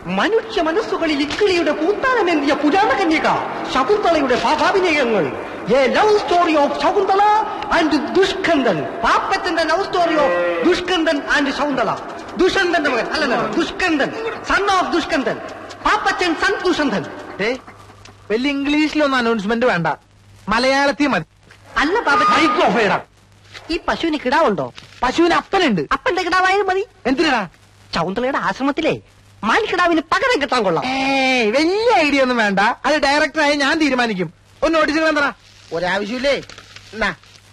മനുഷ്യ മനസ്സുകളിൽ ഇക്കിളിയുടെ പൂത്താനമേന്തിയ പുരാണ കന്യക ശകുന്തളയുടെ ഭാവാഭിനയങ്ങൾ a love story of Shakuntala and Dushkandan പാപ്പത്തിന്റെ love story of Dushkandan and Shakuntala ദുഷന്തന്റെ മകൻ അല്ലല്ല Dushkandan son of Dushkandan Pappachan son Dushanthan ദേ, വലിയ ഇംഗ്ലീഷിലൊന്നും അനൗൺസ്മെന്റ് വേണ്ട മലയാളത്തിൽ മതി അല്ല പാപ്പ മൈക്രോഫേടാ ഈ പശുവിന് കിടാവുണ്ടോ പശുവിന് അപ്പനുണ്ട് അപ്പന്റെ കിടാവായാലും മതി എന്തിനാ ശകുന്തളയുടെ ആശ്രമത്തിലെ മാൻകിടാവിന് പകരം കിട്ടാൻ കൊള്ളാം ഏയ് വലിയ ഐഡിയ ഒന്നും വേണ്ട അത് ഡയറക്ടറായി ഞാൻ തീരുമാനിക്കും ഒന്ന് നോട്ടീസ് എന്താ ഒരാവശ്യമില്ലേ എന്നാ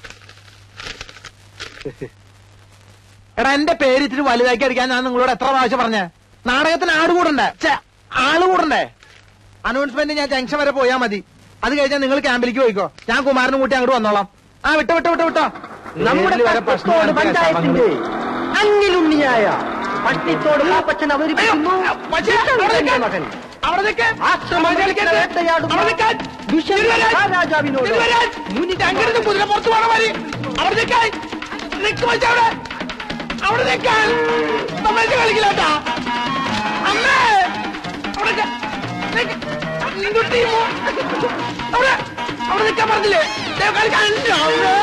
എടാ എന്റെ പേര് ഇത്തിരി വലുതാക്കി അടിക്കാൻ ഞാൻ നിങ്ങളോട് എത്ര പ്രാവശ്യം പറഞ്ഞേ നാടകത്തിന് ആട് കൂടണ്ടേ ഛെ, ആള് കൂടണ്ടേ അനൗൺസ്മെന്റ് ഞാൻ ജംഗ്ഷൻ വരെ പോയാ മതി അത് കഴിഞ്ഞാൽ നിങ്ങൾ ക്യാമ്പിലേക്ക് പോയിക്കോ ഞാൻ കുമാരനും കൂട്ടി അങ്ങോട്ട് വന്നോളാം ആ വിട്ടോ വിട്ടോ വിട്ടോ വിട്ടോ നമ്മുടെ ഏഴില് വരെ പ്രശ്നം പട്ടത്തോട് കാണിച്ച പഞ്ചായത്തിന്റെ ശവങ്ങൾ. അന്നിലുണ്ണിയായ പട്ടിത്തോട് പാപ്പച്ചൻ അവതരിപ്പിക്കുന്നു പക്ഷേ, അവിടെ ദുഷ്യന്തന്റെ നിൽക്ക്. മകൻ അവിടെ നിൽക്ക്. ആശ്രമത്തിൽ അവിടെ വേട്ടയാടുന്ന നിൽക്കാൻ. ദുഷ്യന്തൻ ഇരുവരാൻ. മഹാരാജാവിനോട് ഇരുവരാൻ. മുനി അങ്ങോട്ട് കുതിര പുറത്ത് പോണ മാതിരി. അവിടെ നിൽക്കാൻ. നിൽക്ക് മച്ചാ അവിടെ. അവിടെ നിൽക്കാൻ. തമാശ കളിക്കില്ല കേട്ടാ. അമ്മേ. അവിടെ നിൽക്ക്. നിൽക്ക്. നിങ്ങോട്ട് ഈ മോ- അവിടെ. അവിടെ നിൽക്കാൻ പറഞ്ഞില്ലേ ദേ കളിക്കാൻ. അമ്മേ.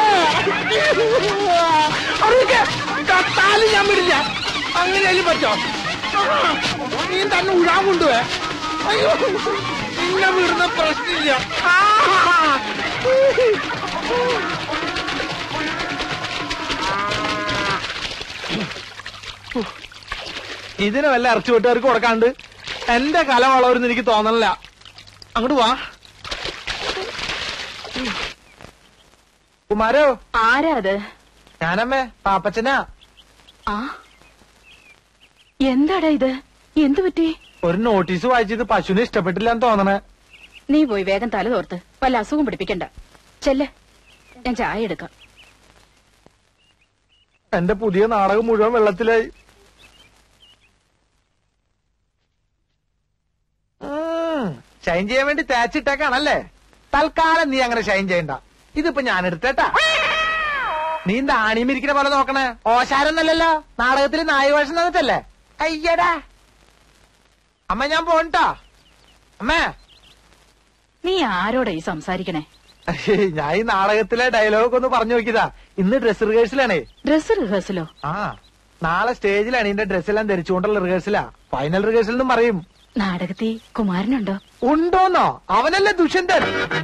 അവിടെ നിൽക്ക്. കത്താലും ഞാൻ വിടില്ല അങ്ങനെയാലും പറ്റോ നീ തന്നെ ഉഴാൻ കൊണ്ടുപോയെ അയ്യോ നിന്നെ വിടുന്ന പ്രശ്നമില്ല ആ. ഇതിന് വല്ല ഇറച്ചി വെട്ടുകാർക്ക് കൊടുക്കാണ്ട് എന്റെ കല വളവരുന്ന് എനിക്ക് തോന്നണില്ല അങ്ങോട്ട് വാ കുമാരോ ആരാ അത് ഞാനമ്മേ പാപ്പച്ചനാ ആ എന്താടാ ഇത് എന്തു പറ്റി ഒരു നോട്ടീസ് വായിച്ചത് പശുവിനെ ഇഷ്ടപ്പെട്ടില്ല എന്ന് തോന്നണേ നീ പോയി വേഗം തല തോർത്ത് വല്ല അസുഖം പിടിപ്പിക്കണ്ട ചെല്ല് ഞാൻ ചായ എടുക്കാം എന്റെ പുതിയ നാടകം മുഴുവൻ വെള്ളത്തിലായി ഉം, ഷൈൻ ചെയ്യാൻ വേണ്ടി തേച്ചിട്ടേക്കാണല്ലേ തൽക്കാലം നീ അങ്ങനെ ഷൈൻ ചെയ്യണ്ട ഇതിപ്പോ ഞാൻ എടുത്തേട്ടാ നീ എന്താ ആണിമിരിക്കുന്ന പോലെ നോക്കണേ ഓശാരൊന്നല്ലല്ലോ നാടകത്തിൽ നായവേഷം തന്നിട്ടല്ലേ അയ്യടാ അമ്മ ഞാൻ പോണിട്ടാ അമ്മേ നീ ആരോടാ ഈ സംസാരിക്കണേ ഞാൻ ഈ നാടകത്തിലെ ഡയലോഗ് ഒന്ന് പറഞ്ഞു നോക്കിയതാ ഇന്ന് ഡ്രസ് റിഹേഴ്സലാണേ ഡ്രസ് റിഹേഴ്സലോ ആ നാളെ സ്റ്റേജിലാണ് ഇതിന്റെ ഡ്രസ്സെല്ലാം ധരിച്ചുകൊണ്ടുള്ള റിഹേഴ്സലാ ഫൈനൽ റിഹേഴ്സൽ എന്നും പറയും നാടകത്തിൽ കുമാരനുണ്ടോ ഉണ്ടോന്നോ അവനല്ലേ ദുഷ്യന്തൻ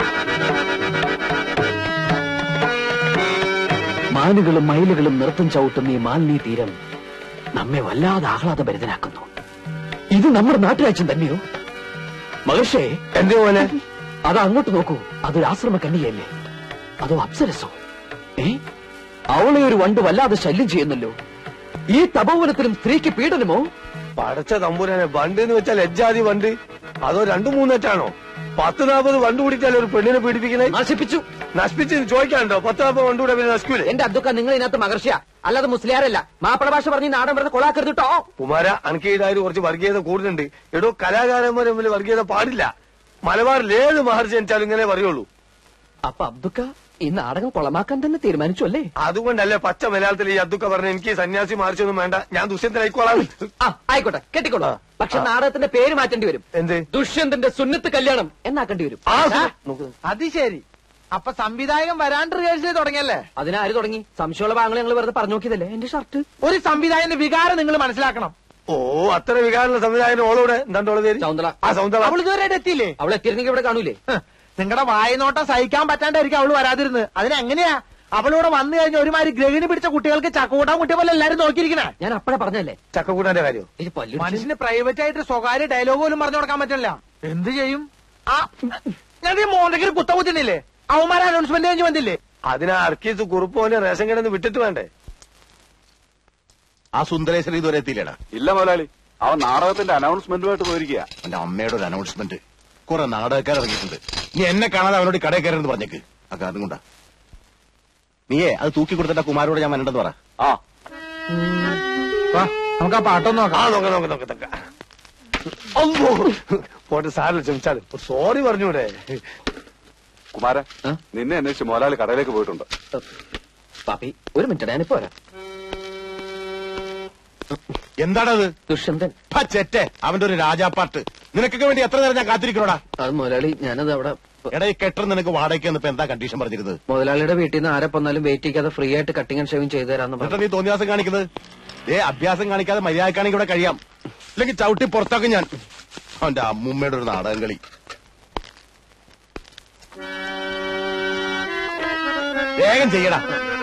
മാനുകളും മയിലുകളും നൃത്തം ചവിട്ടുന്ന ഈ മാലിന്യ തീരം നമ്മെ വല്ലാതെ ആഹ്ലാദഭരിതനാക്കുന്നു ഇത് നമ്മുടെ നാട്ടുരാജ്യം തന്നെയോ മഹർഷേ എന്തേ പോലെ അത് അങ്ങോട്ട് നോക്കൂ അതൊരു ആശ്രമ കന്യകയല്ലേ അതോ അപ്സരസോ ഏ അവളെ ഒരു വണ്ട് വല്ലാതെ ശല്യം ചെയ്യുന്നല്ലോ ഈ തപോവനത്തിലും സ്ത്രീക്ക് പീഡനമോ പടച്ച തമ്പുരാനെ വണ്ട് എന്ന് വെച്ചാൽ ലജ്ജാതി വണ്ട് അതോ രണ്ടു മൂന്നെറ്റാണോ പത്ത് നാൽപ്പത് വണ്ട് കൂടിയിട്ടല്ലേ ഒരു പെണ്ണിനെ പീഡിപ്പിക്കണേ നശിപ്പിച്ചു നശിപ്പിച്ച് ചോദിക്കാനുണ്ടോ പത്ത് നാൽപ്പത് വണ്ട് കൂടെ പിന്നെ നശിക്കൂലേ എന്റെ അബ്ദുക്ക നിങ്ങൾ ഇതിനകത്ത് മഹർഷിയ അല്ലാതെ മുസ്ലിയാരല്ല മാപ്പിള ഭാഷ പറഞ്ഞ് ഈ നാടൻ വെറുതെ കൊളാക്കരുത് കേട്ടോ കുമാര അനക്ക് ഈടായിട്ട് കുറച്ച് വർഗീയത കൂടുതലുണ്ട് എടോ കലാകാരന്മാർ തമ്മിൽ വർഗീയത പാടില്ല മലബാറിൽ ഏത് മഹർജി ജനിച്ചാലും ഇങ്ങനെ പറയുള്ളൂ അപ്പൊ അബ്ദുക്ക ഈ നാടകം കൊളമാക്കാൻ തന്നെ തീരുമാനിച്ചു അല്ലേ അതുകൊണ്ടല്ലേ പച്ച മലയാളത്തിൽ ഈ അതൊക്കെ പറഞ്ഞ എനിക്ക് സന്യാസി മഹർജിയൊന്നും വേണ്ട ഞാൻ ദുഷ്യന്തനായിക്കോളാം ആ ആയിക്കോട്ടെ കെട്ടിക്കോളൂ പക്ഷെ നാടകത്തിന്റെ പേര് മാറ്റേണ്ടി വരും എന്ത് ദുഷ്യന്തന്റെ സുന്നത്ത് കല്യാണം എന്നാക്കേണ്ടി വരും ആ ആ, നോക്ക്. അത് ശരി അപ്പൊ സംവിധായകൻ വരാണ്ട് റിഹേഴ്സൽ തുടങ്ങിയല്ലേ അതിനാര് തുടങ്ങി സംശയമുള്ള ഭാഗങ്ങൾ ഞങ്ങൾ വെറുതെ പറഞ്ഞു നോക്കിയതല്ലേ എന്റെ ഷർട്ട് ഒരു സംവിധായകന്റെ വികാരം നിങ്ങൾ മനസ്സിലാക്കണം ഓ അത്ര വികാരമുള്ള സംവിധായകൻ ഓളോടെ എന്താണ്ട് ഓളെ പേര് ശൗന്തള. ആ സൗന്ദര്യ അവൾ ഇതുവരെ എത്തിയില്ലേ അവൾ എത്തിയിരുന്നെങ്കിൽ ഇവിടെ കാണൂലേ നിങ്ങളുടെ വായനോട്ടം സഹിക്കാൻ പറ്റാണ്ടായിരിക്കും അവള് വരാതിരുന്നത് അതിനെങ്ങനെയാ അവളിവിടെ വന്നു കഴിഞ്ഞ ഒരുമാതിരി ഗ്രഹിണി പിടിച്ച കുട്ടികൾക്ക് ചക്കൂട്ടാൻ കുട്ടിയെ പോലെ എല്ലാരും നോക്കിയിരിക്കണേ ഞാൻ അപ്പഴേ പറഞ്ഞല്ലേ ചക്കക്കൂട്ടാന്റെ കാര്യം ഇത് പല്ലു മനുഷ്യന് പ്രൈവറ്റ് ആയിട്ട് സ്വകാര്യ ഡയലോഗ് പോലും പറഞ്ഞു കൊടുക്കാൻ പറ്റില്ല എന്ത് ചെയ്യും ആ ഞാൻ ഈ മോന്തയ്ക്ക് ഒരു കുത്ത കുത്തിണ്ടില്ലേ അവന്മാരെ അനൗൺസ്മെന്റ് കഴിഞ്ഞ് വന്നില്ലേ അതിനാ അർക്കീസ് കുറുപ്പോനെ റേഷൻ കിടന്ന് വിട്ടിട്ട് വേണ്ടേ ആ സുന്ദരേശ്വരൻ ഇതുവരെ എത്തിയില്ലടാ ഇല്ല മുതലാളി അവൻ നാടകത്തിന്റെ അനൗൺസ്മെന്റുമായിട്ട് പോയിരിക്കുക എന്റെ അമ്മയുടെ ഒരു അനൗൺസ്മെന്റ് കുറെ നാടകക്കാർ ഇറങ്ങിയിട്ടുണ്ട് നീ എന്നെ കാണാതെ അവനോട് കടയിൽ കയറരുന്ന് പറഞ്ഞേക്ക് ആ കാരണം കൊണ്ടാ നീയേ അത് തൂക്കി കൊടുത്തിട്ട് ആ കുമാരോട് ഞാൻ വരണ്ടെന്ന് പറ ആ വാ, നമുക്ക് ആ പാട്ടൊന്ന് ആ നോക്കാം നോക്ക നോക്ക നോക്ക നോക്ക അമ്പോ പോട്ടെ സാറിൽ ക്ഷമിച്ചാല് സോറി പറഞ്ഞൂടെ കുമാര നിന്നെ അന്വേഷിച്ച് മുതലാളി കടയിലേക്ക് പോയിട്ടുണ്ട് പാപ്പി ഒരു മിനിറ്റ് ഞാനിപ്പോ വരാം എന്താണത് ദുഷ്യന്തൻ ചെറ്റെ അവന്റെ ഒരു രാജാപ്പാട്ട് നിനക്കൊക്കെ വേണ്ടി എത്ര നേരം ഞാൻ കാത്തിരിക്കണോടാ അത് മുതലാളി ഞാനത് അവിടെ എടാ ഈ കെട്ടർ നിനക്ക് വാടകയ്ക്ക് ഇപ്പൊ എന്താ കണ്ടീഷൻ പറഞ്ഞിരുന്നത് മുതലാളിയുടെ വീട്ടിൽ നിന്ന് ആരെ വന്നാലും വെയിറ്റ് ചെയ്യാതെ ഫ്രീ ആയിട്ട് കട്ടിങ് ആൻഡ് ഷേവിംഗ് ചെയ്തു തരാന്ന് എന്നിട്ട് പറഞ്ഞു നീ തോന്നിയാസം കാണിക്കുന്നത് ഏ അഭ്യാസം കാണിക്കാതെ മര്യാദക്കാണെങ്കിൽ ഇവിടെ കഴിയാം അല്ലെങ്കിൽ ചവിട്ടി പുറത്താക്കും ഞാൻ അവന്റെ അമ്മൂമ്മയുടെ ഒരു നാടകം കളി വേഗം ചെയ്യടാ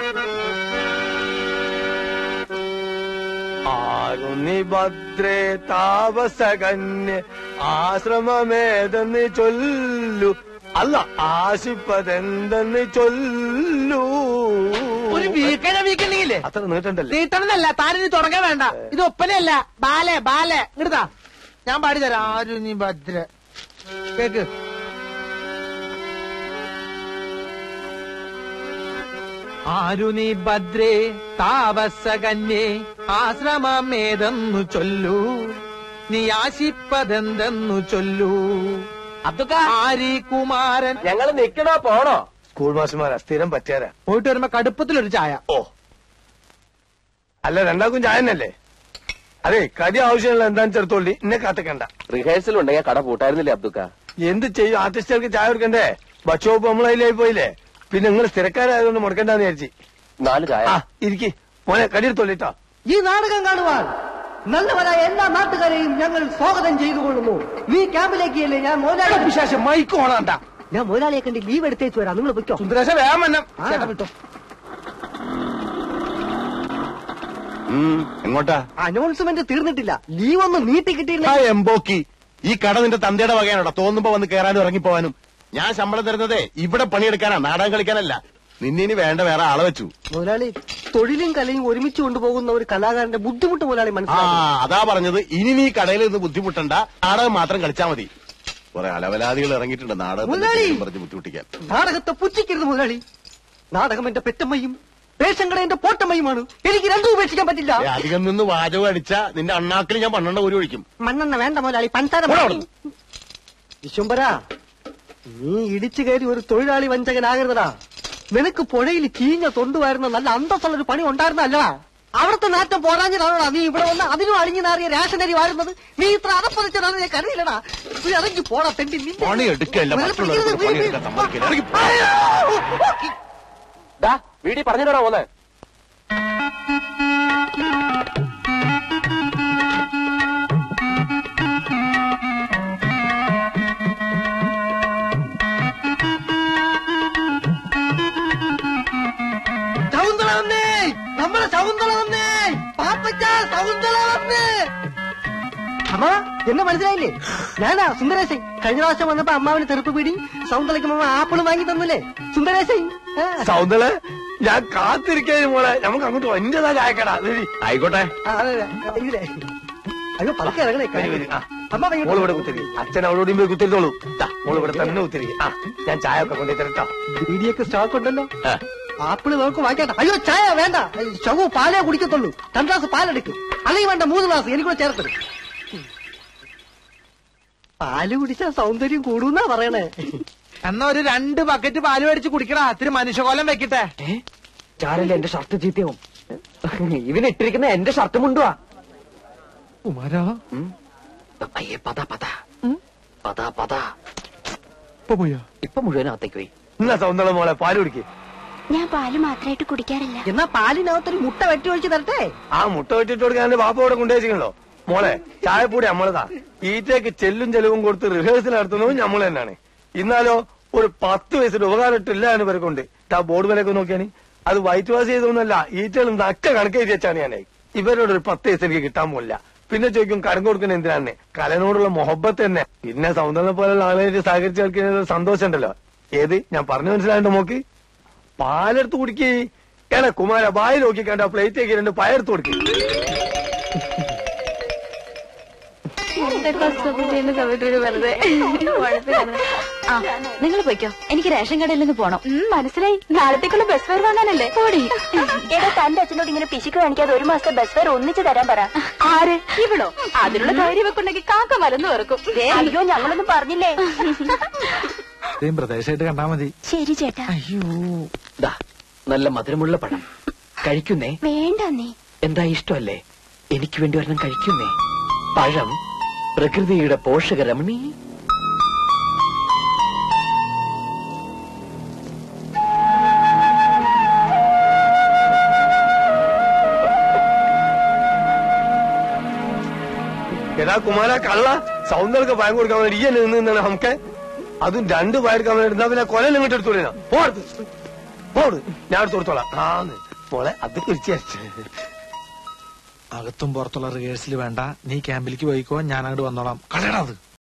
ആരുണി ഭദ്രേ താപസകന്യ ആശ്രമമേതെന്ന് ചൊല്ലു അല്ല ആശിപ്പതെന്തെന്ന് ചൊല്ലു ഒരു വീക്കണ വീക്കണ്ടെങ്കിലേ അത്ര നീട്ടണ്ടല്ലേ നീട്ടണമെന്നല്ല താനിനി തുടങ്ങാൻ വേണ്ട ഇത് ഒപ്പനയല്ല ബാലെ ബാലെ ഇങ്ങടുതാ ഞാൻ പാടിത്തരാം ആരു നീ ഭദ്ര കേക്ക് ആരു നീ ഭദ്രേ താപസകന്യേ ആശ്രമമേതെന്നു ചൊല്ലു നീ ആശിപ്പതെന്തെന്നു ചൊല്ലു ആരി കുമാരൻ ഞങ്ങള് നിക്കണോ പോണോ സ്കൂൾ മാസ്റ്റർമാരാ സ്ഥിരം പറ്റിയാരാ പോയിട്ട് വരുമ്പോ കടുപ്പത്തിലൊരു ചായ ഓ അല്ല രണ്ടാക്കും ചായ തന്നെയല്ലേ അതെ കടി ആവശ്യമുള്ള എന്താന്ന് ചേർത്തോളി എന്നെ കാത്തക്കണ്ട റിഹേഴ്സൽ ഉണ്ടെങ്കിൽ കട പൂട്ടായിരുന്നില്ലേ അബ്ദുക്ക എന്ത് ചെയ്യും ആർട്ടിസ്റ്റുകൾക്ക് ചായ കൊടുക്കണ്ടേ ബച്ചോപ്പ് നമ്മളതിലായി പോയില്ലേ പിന്നെ നിങ്ങൾ സ്ഥിരക്കാരായതുകൊണ്ട് മുടക്കണ്ടെന്ന് വിചാരിച്ചു നാല് ചായ ആ ഇരിക്കി മോനെ കടി എടുത്തോളിട്ടോ ഈ നാടകം കാണുവാൻ നല്ലവരായ എല്ലാ നാട്ടുകാരെയും ഞങ്ങൾ സ്വാഗതം ചെയ്തുകൊള്ളുന്നു ഈ ക്യാമ്പിലേക്ക് അല്ലേ ഞാൻ മോലാളി വിശേഷം മൈക്ക് ഓണാണ്ട ഞാൻ മോലാളിയെ കണ്ട് ലീവ് എടുത്തേച്ച് വരാം നിങ്ങൾ പൊയ്ക്കോ സുന്ദരേശ വേഗം വന്നം ആ. ചേട്ടാ വിട്ടോ ഉം, എങ്ങോട്ടാ അനൗൺസ്മെന്റ് തീർന്നിട്ടില്ല ലീവ് ഒന്ന് നീട്ടി കിട്ടിയില്ല ആ എംബോക്കി ഈ കട നിന്റെ തന്തയുടെ വകയാണോടാ തോന്നുമ്പോ വന്ന് കയറാനും ഇറങ്ങിപ്പോവാനും ഞാൻ ശമ്പളം തരുന്നതേ ഇവിടെ പണിയെടുക്കാനാ നാടകം കളിക്കാനല്ല നിന്നെ ഇനി വേണ്ട വേറെ ആളെ വെച്ചു മുതലാളി തൊഴിലും കലയും ഒരുമിച്ച് കൊണ്ടുപോകുന്ന ഒരു കലാകാരന്റെ ബുദ്ധിമുട്ട് മുതലാളി ആ മനസ്സിലാക്കി അതാ പറഞ്ഞത് ഇനി നീ കടയിൽ നിന്ന് ബുദ്ധിമുട്ടണ്ട നാടകം മാത്രം കളിച്ചാ മതി കുറെ അലവലാദികൾ ഇറങ്ങിയിട്ടുണ്ട് നാടകത്തിന്റെ മുതലാളി! പേരും പറഞ്ഞ് ബുദ്ധിമുട്ടിക്കാൻ നാടകത്തെ പുച്ഛിക്കരുത് മുതലാളി നാടകം എന്റെ പെറ്റമ്മയും റേഷൻ കട എന്റെ പോട്ടമ്മയുമാണ് എനിക്ക് രണ്ടും ഉപേക്ഷിക്കാൻ പറ്റില്ല ഏ, അധികം നിന്ന് വാചകം അടിച്ച നിന്റെ അണ്ണാക്കിൽ ഞാൻ പന്ത്രണ്ട് ഒരു ഒഴിക്കും മണ്ണെണ്ണ വേണ്ട മുതലാളി പഞ്ചാര പോടാ മതി. വിശ്വംബര നീ ഇടിച്ചു കയറി ഒരു തൊഴിലാളി വഞ്ചകനാകരുതടാ നിനക്ക് പുഴയിൽ ചീഞ്ഞ തൊണ്ടുവായിരുന്ന നല്ല അന്തസ്സുള്ള ഒരു പണി ഉണ്ടായിരുന്നല്ലടാ അവിടുത്തെ നാറ്റം പോരാഞ്ഞതാണോടാ നീ ഇവിടെ വന്ന് അതിനും അളിഞ്ഞു നാറിയ റേഷനരി വാഴുന്നത് നീ ഇത്ര അതപ്പതിച്ചതാണ് ഞാൻ കരുതിയില്ലടാ നീ ഇറങ്ങി പോടാ തെണ്ടി നിന്നെ- പണി എടുക്കല്ല മുതലാളി മറ്റുള്ളവർക്ക് പിടിക്കരുത്, പണിയെടുക്കാൻ സമ്മതിക്കില്ല ഇറങ്ങി പോ. ഡാ വീട്ടിൽ പറഞ്ഞിട്ടാണോ പോന്നെ ശകുന്തള വന്നേ നമ്മുടെ ശകുന്തള വന്നേ പാപ്പച്ച ശകുന്തള വന്നേ അമ്മ എന്നെ മനസ്സിലായില്ലേ ഞാനാ സുന്ദരേശൻ കഴിഞ്ഞ പ്രാവശ്യം വന്നപ്പോ അമ്മാവിന് തെറുപ്പ് പീടി സൗന്ദര്യക്ക് അമ്മ ആപ്പിളും വാങ്ങി തന്നില്ലേ സുന്ദരേശൻ ആ. സൗന്ദര്യ ഞാൻ കാത്തിരിക്കാൻ മോളെ നമുക്ക് അങ്ങോട്ട് എന്റേതാ ചായക്കടാ വരി. ആയിക്കോട്ടെ ആ, അതെ, അതെ. ഇതിലേ. അയ്യോ പതുക്കെ ഇറങ്ങണേ വരി, വരി. ആ. അമ്മ മോള് വൈകിട്ട് ഇവിടെ കുത്തിരി അച്ഛൻ അവളോടും പോയി കുത്തിരുത്തോളൂ ദാ, മോള് ഇവിടെ തന്നെ കുത്തിരി ആ ഞാൻ ചായ ഒക്കെ കൊണ്ടു തരട്ടോ ബീഡിയൊക്കെ സ്റ്റോക്ക് ഉണ്ടല്ലോ ആപ്പിള് നമുക്ക് വാങ്ങിക്കട്ടെ അയ്യോ ചായ വേണ്ട ശവു പാലേ കുടിക്കത്തുള്ളൂ രണ്ട് ഗ്ലാസ് പാലെടുക്കും അല്ലെങ്കിൽ വേണ്ട മൂന്ന് ഗ്ലാസ് എനിക്കൂടെ ചേർത്തത് പാല് കുടിച്ചാൽ സൗന്ദര്യം കൂടുന്നാ പറയണേ എന്നാ ഒരു രണ്ട് ബക്കറ്റ് പാല് മേടിച്ച് കുടിക്കടാ ഇത്തിരി മനുഷ്യകോലം വെക്കട്ടെ ഏ ചാരല്ല എന്റെ ഷർട്ട് ചീത്തയാവും ഇവനിട്ടിരിക്കുന്ന എന്റെ ഷർട്ട് മുണ്ടുവാ കുമാരാ അയ്യേ പത പത പത പത ഇപ്പൊ പോയാ ഇപ്പൊ മുഴുവനകത്തേക്ക് പോയി എന്നാ സൗന്ദര്യ മോളെ പാല് കുടിക്ക് ഞാൻ പാല് മാത്രമായിട്ട് കുടിക്കാറില്ല എന്നാ പാലിനകത്തൊരു മുട്ട വെട്ടി ഒഴിച്ച് തരട്ടെ ആ മുട്ട വെട്ടിട്ട് കൊടുക്കാൻ എന്റെ ബാപ്പ ഇവിടെ കൊണ്ടുവച്ചിട്ടുണ്ടോ മോളെ ചായപ്പൊടി നമ്മളതാ ഈറ്റയ്ക്ക് ചെല്ലും ചെലവും കൊടുത്ത് റിഹേഴ്സൽ നടത്തുന്നതും നമ്മൾ തന്നെയാണ് ഇന്നാലോ ഒരു പത്ത് വയസ്സിന്റെ ഉപകാരം ഇട്ടില്ല എന്ന് പേർക്കുണ്ട് ആ ബോർഡ് വിലയൊക്കെ നോക്കിയാണി അത് വൈറ്റ് വാഷ് ചെയ്തൊന്നുമല്ല ഈറ്റകൾ നക്ക കണക്ക് എഴുതി വെച്ചാണ് ഞാൻ ഇവരോട് ഒരു പത്ത് വയസ്സ് എനിക്ക് കിട്ടാൻ പോലില്ല പിന്നെ ചോദിക്കും കരം കൊടുക്കുന്ന എന്തിനാണ് കലനോടുള്ള മൊഹബത്ത് തന്നെ പിന്നെ സൗന്ദര്യം പോലുള്ള ആളുകളായിട്ട് സഹകരിച്ച് കളിക്കുന്ന സന്തോഷം ഉണ്ടല്ലോ ഏത് ഞാൻ പറഞ്ഞു മനസ്സിലായിട്ട് നോക്ക് പാലെടുത്ത് കുടിക്കേ ഏടാ കുമാര വായി നോക്കി കണ്ട പ്ലേറ്റേക്ക് രണ്ട് പയർത്ത് കൊടുക്കേ ആ നിങ്ങൾ പോയിക്കോ എനിക്ക് റേഷൻ കടയിൽ നിന്ന് പോണം മനസ്സിലായി നാളത്തേക്കുള്ള ബസ് ഫെയർ വാങ്ങാനല്ലേ പോടി എടാ തന്റെ അച്ഛനോട് ഇങ്ങനെ പിശുക്ക് കാണിക്കാതെ ഒരു മാസത്തെ ബസ് ഫെയർ ഒന്നിച്ച് തരാൻ പറ ആര് ഇവിടോ അതിനുള്ള ധൈര്യം വെക്കുണ്ടെങ്കിൽ കാക്ക മലന്ന് വെറുക്കും അയ്യോ ഞങ്ങളൊന്നും പറഞ്ഞില്ലേ ഇതേം പ്രദേശമായിട്ട് കണ്ടാ മതി ശരി ചേട്ടാ അയ്യോ ദാ നല്ല മധുരമുള്ള പഴം കഴിക്കുന്നേ വേണ്ട നീ എന്താ ഇഷ്ടമല്ലേ എനിക്ക് വേണ്ടി ഒരെണ്ണം കഴിക്കുന്നേ പഴം പ്രകൃതിയുടെ പോഷകരമണി എടാ കുമാര കള്ള സൗന്ദര്യ ഭയം കൊടുക്കാൻ വേണ്ടി ഈ എന്നെ നിന്ന് നിന്നാണ് നമുക്ക് അതും രണ്ട് ഭയക്കാൻ വേണ്ടി എന്നാ പിന്നെ കൊല ഇങ്ങോട്ട് എടുത്തോളിനാ പോടുത്ത് പോട് ഞാൻ എടുത്ത് കൊടുത്തോളാം ആന്ന് മോളെ അത് കുറിച്ച് അകത്തും പുറത്തുള്ള റിഹേഴ്സൽ വേണ്ട നീ ക്യാമ്പിലേക്ക് പോയിക്കോ ഞാൻ അങ്ങോട്ട് വന്നോളാം കളയടാ അത്